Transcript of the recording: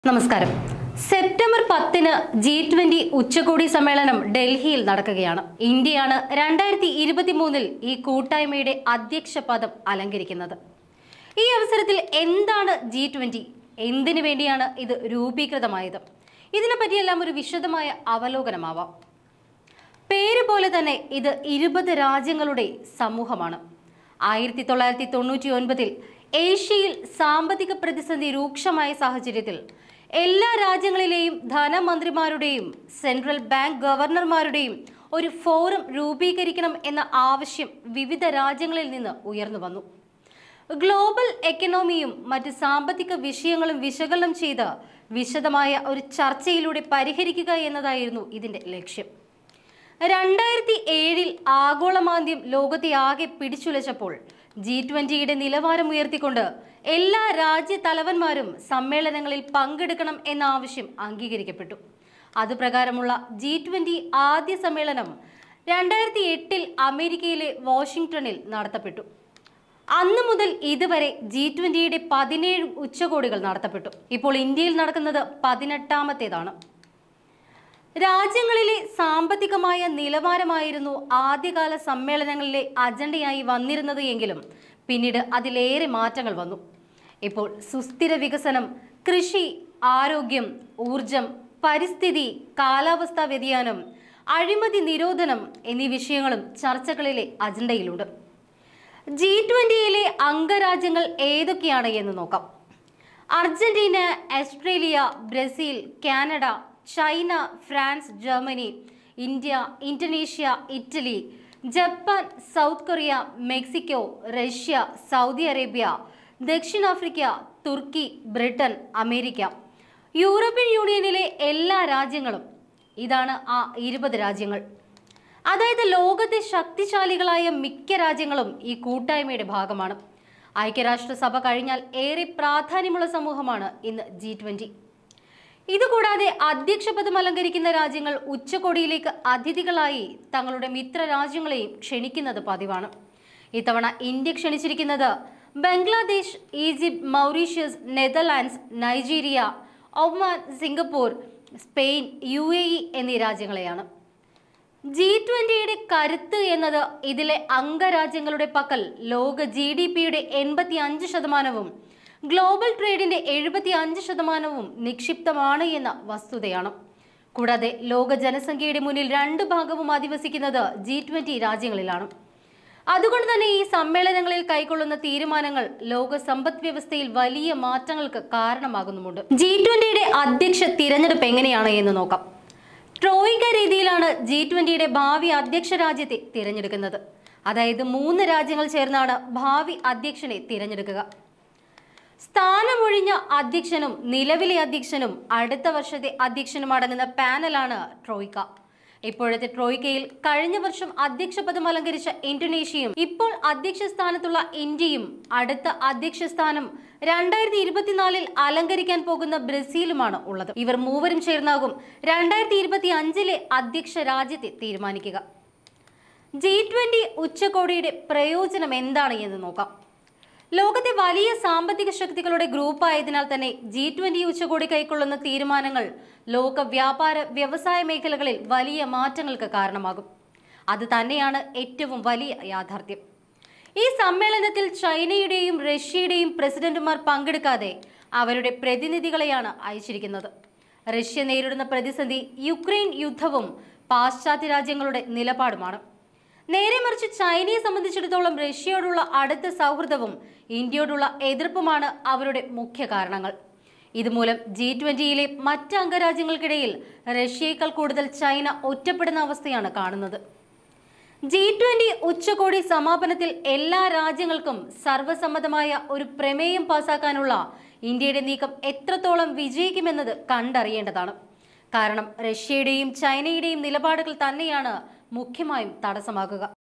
നമസ്കാരം സെപ്റ്റംബർ പത്തിന് G twenty ഉച്ചകോടി സമ്മേളനം ഡൽഹിയിൽ നടക്കുകയാണ് ഇന്ത്യയാണ് രണ്ടായിരത്തി ഇരുപത്തി മൂന്നിൽ ഈ കൂട്ടായ്മയുടെ അധ്യക്ഷ പദം അലങ്കരിക്കുന്നത് ഈ അവസരത്തിൽ എന്താണ് ജി ട്വന്റി എന്തിനു വേണ്ടിയാണ് ഇത് രൂപീകൃതമായത് ഇതിനെപ്പറ്റിയെല്ലാം ഒരു വിശദമായ അവലോകനമാവാം പേര് പോലെ തന്നെ ഇത് ഇരുപത് രാജ്യങ്ങളുടെ സമൂഹമാണ് ആയിരത്തി തൊള്ളായിരത്തി തൊണ്ണൂറ്റി ഒൻപതിൽ ഏഷ്യയിൽ സാമ്പത്തിക പ്രതിസന്ധി രൂക്ഷമായ സാഹചര്യത്തിൽ എല്ലാ രാജ്യങ്ങളിലെയും ധനമന്ത്രിമാരുടെയും സെൻട്രൽ ബാങ്ക് ഗവർണർമാരുടെയും ഒരു ഫോറം രൂപീകരിക്കണം എന്ന ആവശ്യം വിവിധ രാജ്യങ്ങളിൽ നിന്ന് ഉയർന്നു വന്നു ഗ്ലോബൽ എക്കണോമിയും മറ്റ് സാമ്പത്തിക വിഷയങ്ങളും വിശകലനം ചെയ്ത് വിശദമായ ഒരു ചർച്ചയിലൂടെ പരിഹരിക്കുക എന്നതായിരുന്നു ഇതിന്റെ ലക്ഷ്യം രണ്ടായിരത്തി ഏഴിൽ ആഗോളമാന്ദ്യം ലോകത്തെ ആകെ പിടിച്ചുലച്ചപ്പോൾ ജി ട്വന്റിയുടെ നിലവാരം ഉയർത്തിക്കൊണ്ട് എല്ലാ രാജ്യ തലവന്മാരും സമ്മേളനങ്ങളിൽ പങ്കെടുക്കണം എന്ന ആവശ്യം അംഗീകരിക്കപ്പെട്ടു അതുപ്രകാരമുള്ള ജി ട്വന്റി ആദ്യ സമ്മേളനം രണ്ടായിരത്തി എട്ടിൽ അമേരിക്കയിലെ വാഷിംഗ്ടണിൽ നടത്തപ്പെട്ടു അന്ന് മുതൽ ഇതുവരെ ജി ട്വന്റിയുടെ പതിനേഴ് ഉച്ചകോടികൾ നടത്തപ്പെട്ടു ഇപ്പോൾ ഇന്ത്യയിൽ നടക്കുന്നത് പതിനെട്ടാമത്തേതാണ് രാജ്യങ്ങളിലെ സാമ്പത്തികമായ നിലവാരമായിരുന്നു ആദ്യകാല സമ്മേളനങ്ങളിലെ അജണ്ടയായി വന്നിരുന്നത് എങ്കിലും പിന്നീട് അതിലേറെ മാറ്റങ്ങൾ വന്നു ഇപ്പോൾ സുസ്ഥിര വികസനം കൃഷി ആരോഗ്യം ഊർജം പരിസ്ഥിതി കാലാവസ്ഥാ വ്യതിയാനം അഴിമതി നിരോധനം എന്നീ വിഷയങ്ങളും ചർച്ചകളിലെ അജണ്ടയിലുണ്ട് ജി ട്വന്റിയിലെ അംഗരാജ്യങ്ങൾ ഏതൊക്കെയാണ് എന്ന് നോക്കാം Argentina Australia Brazil Canada China France Germany India Indonesia Italy Japan South Korea Mexico Russia Saudi Arabia ദക്ഷിണാഫ്രിക്ക തുർക്കി ബ്രിട്ടൻ അമേരിക്ക യൂറോപ്യൻ യൂണിയനിലെ എല്ലാ രാജ്യങ്ങളും ഇതാണ് ആ ഇരുപത് രാജ്യങ്ങൾ അതായത് ലോകത്തെ ശക്തിശാലികളായ മിക്ക രാജ്യങ്ങളും ഈ കൂട്ടായ്മയുടെ ഭാഗമാണ് ഐക്യരാഷ്ട്രസഭ കഴിഞ്ഞാൽ ഏറെ പ്രാധാന്യമുള്ള സമൂഹമാണ് ഇന്ന് ജി ട്വന്റി ഇതുകൂടാതെ അധ്യക്ഷ പദം അലങ്കരിക്കുന്ന രാജ്യങ്ങൾ ഉച്ചകോടിയിലേക്ക് അതിഥികളായി തങ്ങളുടെ മിത്ര രാജ്യങ്ങളെയും ക്ഷണിക്കുന്നത് പതിവാണ് ഇത്തവണ ഇന്ത്യ ക്ഷണിച്ചിരിക്കുന്നത് Bangladesh Egypt Mauritius Netherlands Nigeria Oman Singapore Spain U A E എന്നീ രാജ്യങ്ങളെയാണ് ജി ട്വന്റിയുടെ കരുത്ത് എന്നത് ഇതിലെ അംഗരാജ്യങ്ങളുടെ പക്കൽ ലോക ജി ഡി പിയുടെ എൺപത്തി അഞ്ച് ശതമാനവും ഗ്ലോബൽ ട്രേഡിന്റെ എഴുപത്തി അഞ്ച് ശതമാനവും നിക്ഷിപ്തമാണ് എന്ന വസ്തുതയാണ് കൂടാതെ ലോക ജനസംഖ്യയുടെ മുന്നിൽ രണ്ട് ഭാഗവും അധിവസിക്കുന്നത് ജി ട്വന്റി രാജ്യങ്ങളിലാണ് അതുകൊണ്ട് തന്നെ ഈ സമ്മേളനങ്ങളിൽ കൈക്കൊള്ളുന്ന തീരുമാനങ്ങൾ ലോക സമ്പദ് വ്യവസ്ഥയിൽ വലിയ മാറ്റങ്ങൾക്ക് കാരണമാകുന്നുമുണ്ട് ജി ട്വന്റിയുടെ അധ്യക്ഷ തിരഞ്ഞെടുപ്പ് എങ്ങനെയാണ് എന്ന് നോക്കാം ട്രോയിക രീതിയിലാണ് ജി ട്വന്റിയുടെ ഭാവി അധ്യക്ഷ രാജ്യത്തെ തിരഞ്ഞെടുക്കുന്നത് അതായത് മൂന്ന് രാജ്യങ്ങൾ ചേർന്നാണ് ഭാവി അധ്യക്ഷനെ തിരഞ്ഞെടുക്കുക സ്ഥാനമൊഴിഞ്ഞ അധ്യക്ഷനും നിലവിലെ അധ്യക്ഷനും അടുത്ത വർഷത്തെ അധ്യക്ഷനും അടങ്ങുന്ന പാനലാണ് ട്രോയിക്ക ഇപ്പോഴത്തെ ട്രോയിക്കയിൽ കഴിഞ്ഞ വർഷം അധ്യക്ഷ പദം അലങ്കരിച്ച ഇന്തോനേഷ്യയും ഇപ്പോൾ അധ്യക്ഷ സ്ഥാനത്തുള്ള ഇന്ത്യയും അടുത്ത അധ്യക്ഷ സ്ഥാനം രണ്ടായിരത്തി ഇരുപത്തിനാലിൽ അലങ്കരിക്കാൻ പോകുന്ന ബ്രസീലുമാണ് ഉള്ളത് ഇവർ മൂവരും ചേർന്നാകും രണ്ടായിരത്തി ഇരുപത്തി അഞ്ചിലെ അധ്യക്ഷ രാജ്യത്തെ തീരുമാനിക്കുക ജി ട്വന്റി ഉച്ചകോടിയുടെ പ്രയോജനം എന്താണ് എന്ന് നോക്കാം ലോകത്തെ വലിയ സാമ്പത്തിക ശക്തികളുടെ ഗ്രൂപ്പായതിനാൽ തന്നെ ജി ട്വന്റി ഉച്ചകോടി കൈക്കൊള്ളുന്ന തീരുമാനങ്ങൾ ലോക വ്യാപാര വ്യവസായ മേഖലകളിൽ വലിയ മാറ്റങ്ങൾക്ക് കാരണമാകും അത് തന്നെയാണ് ഏറ്റവും വലിയ യാഥാർത്ഥ്യം ഈ സമ്മേളനത്തിൽ ചൈനയുടെയും റഷ്യയുടെയും പ്രസിഡന്റുമാർ പങ്കെടുക്കാതെ അവരുടെ പ്രതിനിധികളെയാണ് അയച്ചിരിക്കുന്നത് റഷ്യ നേരിടുന്ന പ്രതിസന്ധി യുക്രൈൻ യുദ്ധവും പാശ്ചാത്യ രാജ്യങ്ങളുടെ നിലപാടുമാണ് നേരെ മറിച്ച് ചൈനയെ സംബന്ധിച്ചിടത്തോളം റഷ്യയോടുള്ള അടുത്ത സൗഹൃദവും ഇന്ത്യയോടുള്ള എതിർപ്പുമാണ് അവരുടെ മുഖ്യ കാരണങ്ങൾ ഇതുമൂലം ജി ട്വന്റിയിലെ മറ്റ് അംഗരാജ്യങ്ങൾക്കിടയിൽ റഷ്യയേക്കാൾ കൂടുതൽ ചൈന ഒറ്റപ്പെടുന്ന അവസ്ഥയാണ് കാണുന്നത് ജി ട്വന്റി ഉച്ചകോടി സമാപനത്തിൽ എല്ലാ രാജ്യങ്ങൾക്കും സർവ്വസമ്മതമായ ഒരു പ്രമേയം പാസാക്കാനുള്ള ഇന്ത്യയുടെ നീക്കം എത്രത്തോളം വിജയിക്കുമെന്നത് കണ്ടറിയേണ്ടതാണ് കാരണം റഷ്യയുടെയും ചൈനയുടെയും നിലപാടുകൾ തന്നെയാണ് മുഖ്യമായും തടസ്സമാകുക